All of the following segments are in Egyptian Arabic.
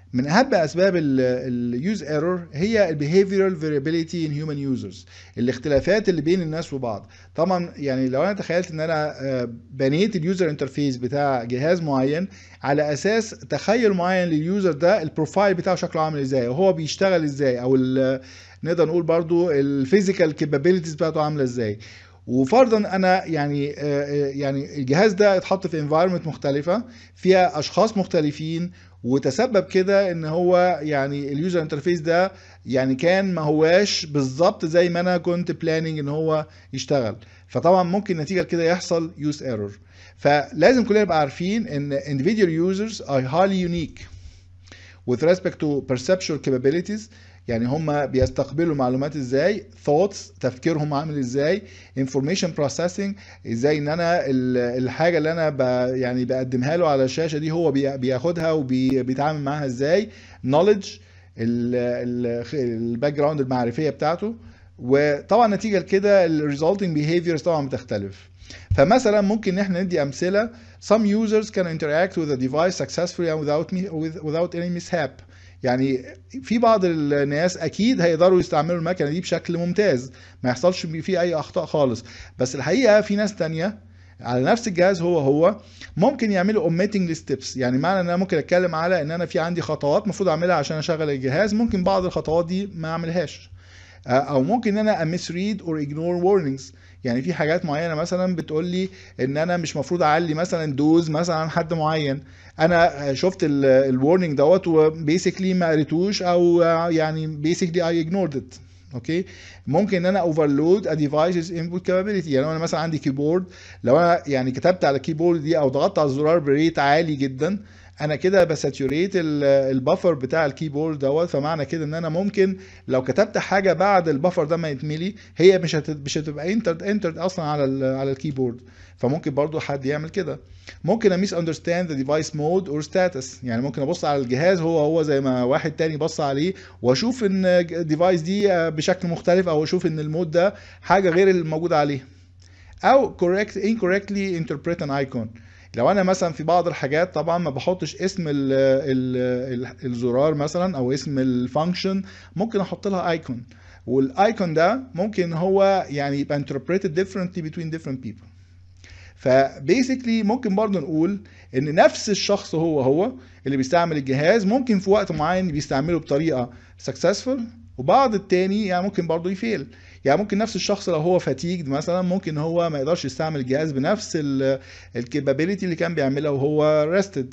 من اهم اسباب اليوز ايرور هي البيهيفيرال فاريبيليتي ان هيومن يوزرز الاختلافات اللي بين الناس وبعض طبعا يعني لو انا تخيلت ان انا بنيت اليوزر انترفيس بتاع جهاز معين على اساس تخيل معين لليوزر ده البروفايل بتاعه شكله عامل ازاي وهو بيشتغل ازاي او نقدر نقول برضو الفيزيكال كابابيلتيز بتاعته عامله ازاي وفرضا انا يعني يعني الجهاز ده اتحط في انفايرمنت مختلفه فيها اشخاص مختلفين وتسبب كده ان هو يعني اليوزر انترفيس ده يعني كان ما هواش بالظبط زي ما انا كنت بلاننج ان هو يشتغل فطبعا ممكن نتيجه كده يحصل يوز ايرور فلازم كلنا نبقى عارفين ان individual users are highly unique with respect to perceptual capabilities يعني هم بيستقبلوا معلومات ازاي thoughts تفكيرهم عامل ازاي information processing ازاي ان انا الحاجه اللي انا ب يعني بقدمها له على الشاشه دي هو بياخدها وبيتعامل معاها ازاي knowledge الباك جراوند المعرفيه بتاعته وطبعا نتيجه لكده الريزولتنج behaviors طبعا بتختلف فمثلا ممكن ان احنا ندي امثله some users can interact with a device successfully and without without any mishap يعني في بعض الناس اكيد هيقدروا يستعملوا المكنه دي بشكل ممتاز ما يحصلش فيه اي اخطاء خالص بس الحقيقه في ناس تانية على نفس الجهاز هو هو ممكن يعملوا اوميتنج لستبس يعني معنى ان انا ممكن اتكلم على ان انا في عندي خطوات المفروض اعملها عشان اشغل الجهاز ممكن بعض الخطوات دي ما اعملهاش او ممكن ان انا امسريد اور اجنور وورنينجز يعني في حاجات معينه مثلا بتقول لي ان انا مش مفروض اعلي مثلا دوز مثلا عن حد معين انا شفت الورنينج دوت وبيسكلي ما قريتوش او يعني بيسكلي اي اجنورد ات اوكي ممكن ان انا اوفرلود ا ديفايسز انبوت كابابيلتي يعني لو انا مثلا عندي كيبورد لو انا يعني كتبت على الكيبورد دي او ضغطت على الزرار بريت عالي جدا انا كده بساتوريت البفر بتاع الكيبورد دوت فمعنى كده ان انا ممكن لو كتبت حاجه بعد البفر ده ما يتملي هي مش مش هتبقى انترد انترد اصلا على على الكيبورد فممكن برضو حد يعمل كده ممكن اميس اندرستاند ذا ديفايس مود اور ستاتس يعني ممكن ابص على الجهاز هو هو زي ما واحد تاني بص عليه واشوف ان الديفايس دي بشكل مختلف او اشوف ان المود ده حاجه غير الموجود عليه او correct incorrectly interpret an icon لو انا مثلا في بعض الحاجات طبعا ما بحطش اسم ال ال ال الزرار مثلا او اسم الفانكشن ممكن احط لها ايكون والايكون ده ممكن هو يعني يبقى interpreted differently between different people فبيسكلي ممكن برضه نقول ان نفس الشخص هو هو اللي بيستعمل الجهاز ممكن في وقت معين بيستعمله بطريقه successful وبعض التاني يعني ممكن برضه يفيل يعني ممكن نفس الشخص لو هو فاتيجد مثلا ممكن هو ما يقدرش يستعمل الجهاز بنفس الكابابيلتي اللي كان بيعملها وهو ريستد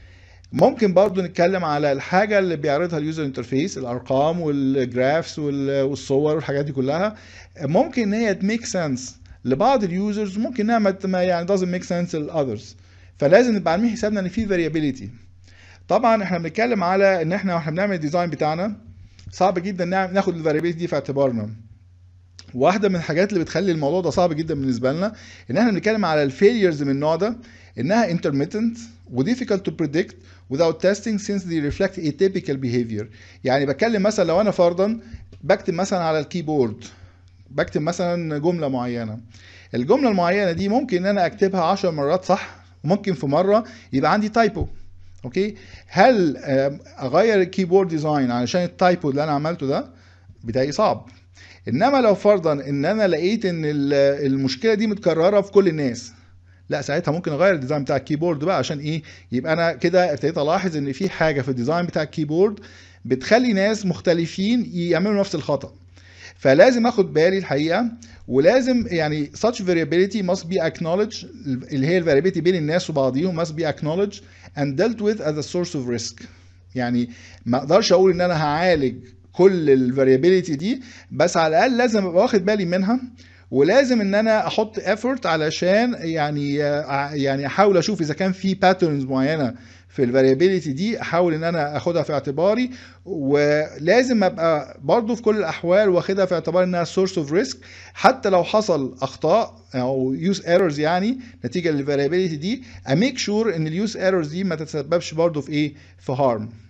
ممكن برضو نتكلم على الحاجة اللي بيعرضها اليوزر انترفيس الأرقام والجرافس والصور والحاجات دي كلها ممكن إن هي تميك سنس لبعض اليوزرز ممكن انها ما يعني doesn't make sense للاذرز فلازم نبقى عاملين حسابنا ان في فاريابيليتي طبعا احنا بنتكلم على ان احنا واحنا بنعمل الديزاين بتاعنا صعب جدا ناخد الفاريابيلتي دي في اعتبارنا واحده من الحاجات اللي بتخلي الموضوع ده صعب جدا بالنسبه لنا ان احنا بنتكلم على الفيليرز من النوع ده انها intermittent و difficult to predict without testing since they reflect atypical behavior يعني بتكلم مثلا لو انا فرضا بكتب مثلا على الكيبورد بكتب مثلا جمله معينه الجمله المعينه دي ممكن ان انا اكتبها 10 مرات صح وممكن في مره يبقى عندي تايبو اوكي هل اغير الكيبورد ديزاين علشان التايبو اللي انا عملته ده بتاعي صعب انما لو فرضا ان انا لقيت ان المشكله دي متكرره في كل الناس لا ساعتها ممكن اغير الديزاين بتاع الكيبورد بقى عشان ايه يبقى انا كده ابتديت الاحظ ان في حاجه في الديزاين بتاع الكيبورد بتخلي ناس مختلفين يعملوا نفس الخطا فلازم اخد بالي الحقيقه ولازم يعني such variability must be acknowledged اللي هي الفاريابيلتي بين الناس وبعضيهم must be acknowledged and dealt with as a source of risk يعني ما اقدرش اقول ان انا هعالج كل الفاريابيلتي دي بس على الاقل لازم ابقى واخد بالي منها ولازم ان انا احط effort علشان يعني يعني احاول اشوف اذا كان في باترنز معينه في الفاريابيلتي دي احاول ان انا اخدها في اعتباري ولازم ابقى برضو في كل الاحوال واخدها في اعتبار انها سورس اوف ريسك حتى لو حصل اخطاء او يوز ايرورز يعني نتيجه للفاريابيلتي دي اميك شور ان اليوز ايرورز دي ما تتسببش برضو في ايه في هارم